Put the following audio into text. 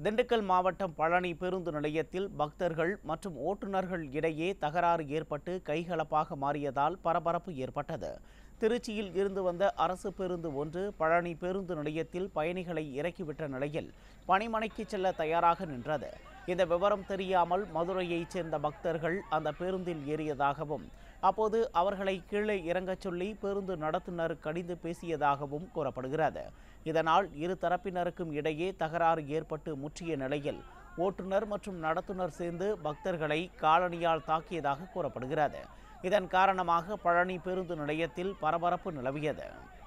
திண்டுக்கல் மாவட்டம் பழனி பேருந்து நிலையத்தில் பக்தர்கள் மற்றும் ஓட்டுநர்கள் இடையே தகராறு ஏற்பட்டு கைகலப்பாக மாறியதால் பரபரப்பு ஏற்பட்டது திருச்சியில் இருந்து வந்த அரசு பேருந்து ஒன்று பழனி பேருந்து நிலையத்தில் பயணிகளை இறக்கிவிட்ட நிலையில் பணிமனைக்கு செல்ல தயாராக நின்றது இந்த விவரம் தெரியாமல் மதுரையைச் சேர்ந்த பக்தர்கள் அந்த பேருந்தில் ஏறியதாகவும் அப்போது அவர்களை கீழே இறங்கச் சொல்லி பேருந்து நடத்துனர் கடிந்து பேசியதாகவும் கூறப்படுகிறது இதனால் இரு தரப்பினருக்கும் இடையே தகராறு ஏற்பட்டு முற்றிய நிலையில் ஓட்டுநர் மற்றும் நடத்துனர் சேர்ந்து பக்தர்களை காலணியால் தாக்கியதாக கூறப்படுகிறது இதன் காரணமாக பழனி பேருந்து நிலையத்தில் பரபரப்பு நிலவியது